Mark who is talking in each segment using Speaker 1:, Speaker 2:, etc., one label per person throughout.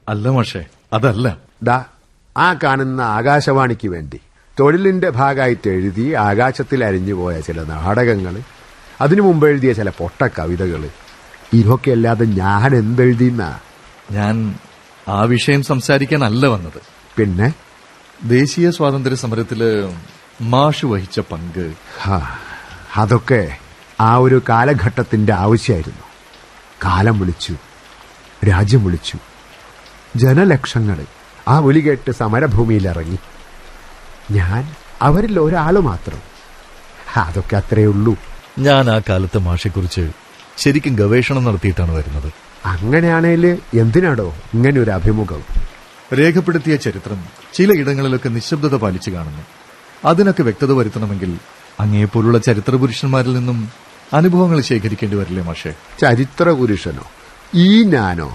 Speaker 1: അല്ല മാഷേ അതല്ല
Speaker 2: ദാ ആ കാണുന്ന ആകാശവാണിക്ക് വേണ്ടി തൊഴിലിന്റെ ഭാഗമായിട്ട് എഴുതി ആകാശത്തിൽ അരിഞ്ഞുപോയ ചില നാടകങ്ങൾ അതിനു മുമ്പ് എഴുതിയ ചില പൊട്ട കവിതകൾ ഇതൊക്കെ അല്ലാതെ ഞാൻ എന്തെഴുതിന്നാ
Speaker 1: ഞാൻ ആ വിഷയം സംസാരിക്കാനല്ല വന്നത്
Speaker 2: പിന്നെ
Speaker 1: ദേശീയ സ്വാതന്ത്ര്യ സമരത്തില് മാഷ് വഹിച്ച പങ്ക്
Speaker 2: ഹാ, അതൊക്കെ ആ ഒരു കാലഘട്ടത്തിന്റെ ആവശ്യമായിരുന്നു കാലം വിളിച്ചു രാജ്യം വിളിച്ചു ജനലക്ഷങ്ങൾ ആ വിളി കേട്ട് സമരഭൂമിയിലിറങ്ങി ഞാൻ അവരിൽ ഒരാൾ മാത്രം അതൊക്കെ അത്രയേ ഉള്ളൂ
Speaker 1: ഞാൻ ആ കാലത്തെ മാഷെക്കുറിച്ച് ശരിക്കും ഗവേഷണം നടത്തിയിട്ടാണ് വരുന്നത്
Speaker 2: അങ്ങനെയാണേൽ എന്തിനാടോ ഇങ്ങനെ ഒരു അഭിമുഖം
Speaker 1: രേഖപ്പെടുത്തിയ ചരിത്രം ചിലയിടങ്ങളിലൊക്കെ നിശബ്ദത പാലിച്ചു കാണുന്നു അതിനൊക്കെ വ്യക്തത വരുത്തണമെങ്കിൽ അങ്ങേപ്പോലുള്ള ചരിത്ര പുരുഷന്മാരിൽ നിന്നും അനുഭവങ്ങൾ ശേഖരിക്കേണ്ടി വരില്ലേ മാഷേ
Speaker 2: ചരിത്ര പുരുഷനോ ഈ ഞാനോ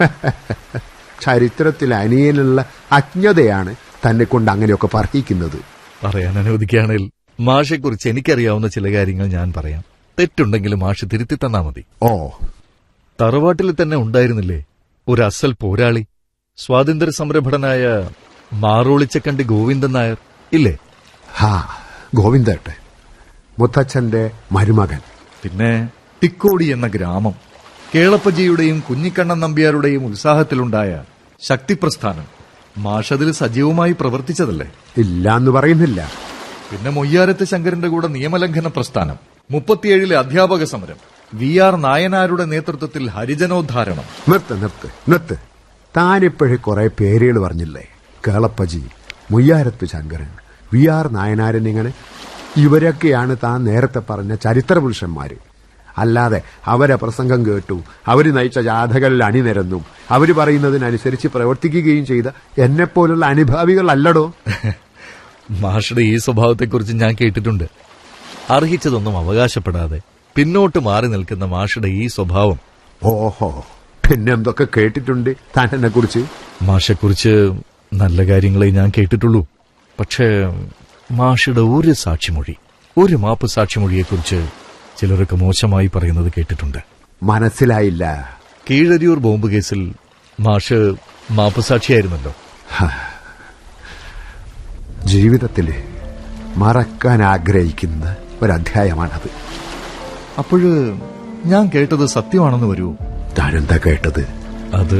Speaker 2: ചരിത്രത്തിൽ അനിയനുള്ള അജ്ഞതയാണ് തന്നെ കൊണ്ട് അങ്ങനെയൊക്കെ പറയിക്കുന്നത്
Speaker 1: പറയാൻ അനുവദിക്കുകയാണെങ്കിൽ മാഷെക്കുറിച്ച് എനിക്കറിയാവുന്ന ചില കാര്യങ്ങൾ ഞാൻ പറയാം തെറ്റുണ്ടെങ്കിൽ മാഷ് തിരുത്തി തന്നാ മതി
Speaker 2: ഓ
Speaker 1: തറവാട്ടിൽ തന്നെ ഉണ്ടായിരുന്നില്ലേ ഒരു അസൽ പോരാളി സ്വാതന്ത്ര്യ സമരഭടനായ മാറോളിച്ചക്കണ്ടി ഗോവിന്ദൻ നായർ ഇല്ലേ
Speaker 2: ഹാ ഗോവിന്ദേട്ടെ മുത്തച്ഛന്റെ മരുമകൻ
Speaker 1: പിന്നെ തിക്കോടി എന്ന ഗ്രാമം കേളപ്പജിയുടെയും കുഞ്ഞിക്കണ്ണൻ നമ്പ്യാരുടെയും ഉത്സാഹത്തിലുണ്ടായ ശക്തിപ്രസ്ഥാനം മാഷതിൽ സജീവമായി പ്രവർത്തിച്ചതല്ലേ
Speaker 2: ഇല്ല എന്ന് പറയുന്നില്ല
Speaker 1: പിന്നെ മൊയ്യാരത്ത് ശങ്കരന്റെ കൂടെ നിയമലംഘന പ്രസ്ഥാനം മുപ്പത്തിയേഴിലെ അധ്യാപക സമരം വി ആർ നായനാരുടെ നേതൃത്വത്തിൽ ഹരിജനോദ്ധാരണം
Speaker 2: നിർത്ത് നിർത്ത് നിർത്ത് താനിപ്പോഴേ കുറെ പേരുകൾ പറഞ്ഞില്ലേ കേളപ്പജി മുയ്യാരത്ത് ശങ്കരൻ വി ആർ നായനാരൻ ഇങ്ങനെ ഇവരൊക്കെയാണ് താൻ നേരത്തെ പറഞ്ഞ ചരിത്ര പുരുഷന്മാര് അല്ലാതെ അവരെ പ്രസംഗം കേട്ടു അവര് നയിച്ച ജാഥകളിൽ അണിനിരന്നും അവര് പറയുന്നതിനനുസരിച്ച് പ്രവർത്തിക്കുകയും ചെയ്ത എന്നെപ്പോലുള്ള അനുഭാവികളല്ലടോ
Speaker 1: മാഷയുടെ ഈ സ്വഭാവത്തെക്കുറിച്ച് ഞാൻ കേട്ടിട്ടുണ്ട് അർഹിച്ചതൊന്നും അവകാശപ്പെടാതെ പിന്നോട്ട് മാറി നിൽക്കുന്ന മാഷയുടെ ഈ സ്വഭാവം
Speaker 2: ഓഹോ പിന്നെ എന്തൊക്കെ കേട്ടിട്ടുണ്ട് താൻ എന്നെ കുറിച്ച്
Speaker 1: മാഷെക്കുറിച്ച് നല്ല കാര്യങ്ങളെ ഞാൻ കേട്ടിട്ടുള്ളൂ പക്ഷേ മാഷയുടെ ഒരു സാക്ഷിമൊഴി ഒരു മാപ്പ് സാക്ഷിമൊഴിയെക്കുറിച്ച് ചിലരൊക്കെ മോശമായി പറയുന്നത് കേട്ടിട്ടുണ്ട്
Speaker 2: മനസ്സിലായില്ല
Speaker 1: കീഴരിയൂർ ബോംബ് കേസിൽ മാഷ് മാപ്പ് സാക്ഷിയായിരുന്നല്ലോ
Speaker 2: ജീവിതത്തിൽ മറക്കാൻ ആഗ്രഹിക്കുന്ന ഒരധ്യായമാണത്
Speaker 1: അപ്പോഴ് ഞാൻ കേട്ടത് സത്യമാണെന്ന് വരൂ
Speaker 2: താനെന്താ കേട്ടത്
Speaker 1: അത്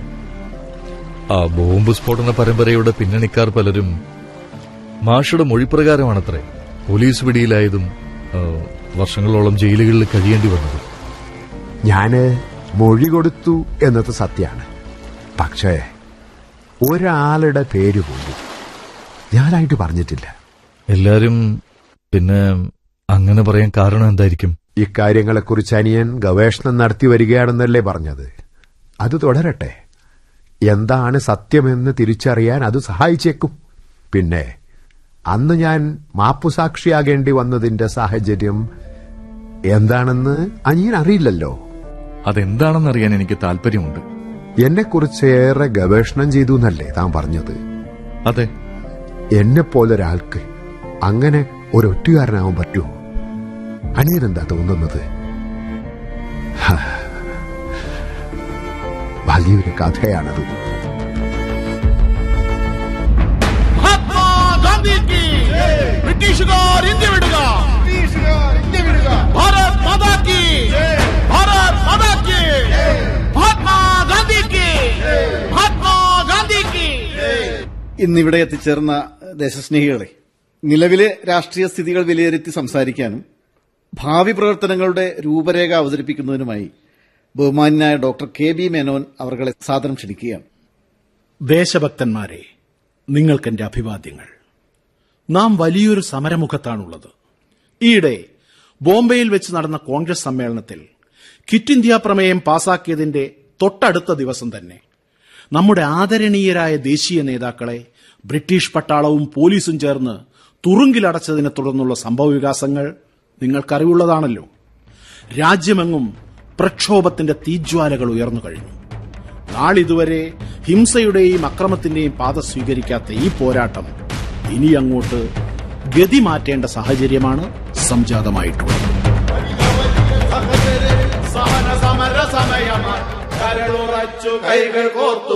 Speaker 1: ആ ബോംബ് സ്ഫോടന പരമ്പരയുടെ പിന്നണിക്കാർ പലരും മാഷയുടെ മൊഴിപ്രകാരമാണത്രേ പോലീസ് പിടിയിലായതും ആ, വർഷങ്ങളോളം ജയിലുകളിൽ കഴിയേണ്ടി വന്നതും
Speaker 2: ഞാന് മൊഴി കൊടുത്തു എന്നത് സത്യമാണ് പക്ഷേ ഒരാളുടെ പേര് പോലും ഞാനായിട്ട് പറഞ്ഞിട്ടില്ല
Speaker 1: എല്ലാരും പിന്നെ അങ്ങനെ പറയാൻ കാരണം എന്തായിരിക്കും
Speaker 2: ഇക്കാര്യങ്ങളെക്കുറിച്ച് അനിയൻ ഗവേഷണം നടത്തി വരികയാണെന്നല്ലേ പറഞ്ഞത് അത് തുടരട്ടെ എന്താണ് സത്യമെന്ന് തിരിച്ചറിയാൻ അത് സഹായിച്ചേക്കും പിന്നെ അന്ന് ഞാൻ മാപ്പുസാക്ഷിയാകേണ്ടി വന്നതിന്റെ സാഹചര്യം എന്താണെന്ന് അനിയൻ അറിയില്ലല്ലോ
Speaker 1: അതെന്താണെന്നറിയാൻ എനിക്ക് താല്പര്യമുണ്ട്
Speaker 2: എന്നെക്കുറിച്ച് ഏറെ ഗവേഷണം ചെയ്തു എന്നല്ലേ താൻ പറഞ്ഞത്
Speaker 1: അതെ
Speaker 2: എന്നെപ്പോലൊരാൾക്ക് അങ്ങനെ ഒരൊറ്റുകാരനാവാൻ പറ്റുമോ അനിയനെന്താ തോന്നുന്നത് ഹാ. വലിയൊരു കഥയാണത്
Speaker 3: മഹാത്മാ ഗാന്ധിക്ക് ബ്രിട്ടീഷുകാർ ഇന്ത്യ വിടുക ഭാരത് മാതാ കി ഭാരത് മാതാ കി മഹാത്മാ ഗാന്ധിക്ക് മഹാത്മാ ഗാന്ധിക്ക്
Speaker 4: ഇന്നിവിടെ എത്തിച്ചേർന്ന ദേശസ്നേഹികളെ നിലവിലെ രാഷ്ട്രീയ സ്ഥിതികൾ വിലയിരുത്തി സംസാരിക്കാനും ഭാവി പ്രവർത്തനങ്ങളുടെ രൂപരേഖ അവതരിപ്പിക്കുന്നതിനുമായി ബഹുമാന്യനായ ഡോക്ടർ കെ ബി മേനോൻ അവർകളെ സാദരം ക്ഷണിക്കുകയാണ്
Speaker 5: ദേശഭക്തന്മാരെ നിങ്ങൾക്കെന്റെ അഭിവാദ്യങ്ങൾ നാം വലിയൊരു സമരമുഖത്താണുള്ളത് ഈയിടെ ബോംബെയിൽ വെച്ച് നടന്ന കോൺഗ്രസ് സമ്മേളനത്തിൽ ക്വിറ്റ് ഇന്ത്യ പ്രമേയം പാസാക്കിയതിന്റെ തൊട്ടടുത്ത ദിവസം തന്നെ നമ്മുടെ ആദരണീയരായ ദേശീയ നേതാക്കളെ ബ്രിട്ടീഷ് പട്ടാളവും പോലീസും ചേർന്ന് തുറുങ്കിലടച്ചതിനെ തുടർന്നുള്ള സംഭവവികാസങ്ങൾ നിങ്ങൾക്കറിവുള്ളതാണല്ലോ രാജ്യമെങ്ങും പ്രക്ഷോഭത്തിന്റെ തീജ്വാലകൾ ഉയർന്നു കഴിഞ്ഞു നാളിതുവരെ ഹിംസയുടെയും അക്രമത്തിന്റെയും പാത സ്വീകരിക്കാത്ത ഈ പോരാട്ടം ഇനി അങ്ങോട്ട് ഗതി മാറ്റേണ്ട സാഹചര്യമാണ് സംജാതമായിട്ടുള്ളത്
Speaker 3: സഹന സമര സമയമാണ് കരളുറച്ചു കൈകൾ കോർത്തു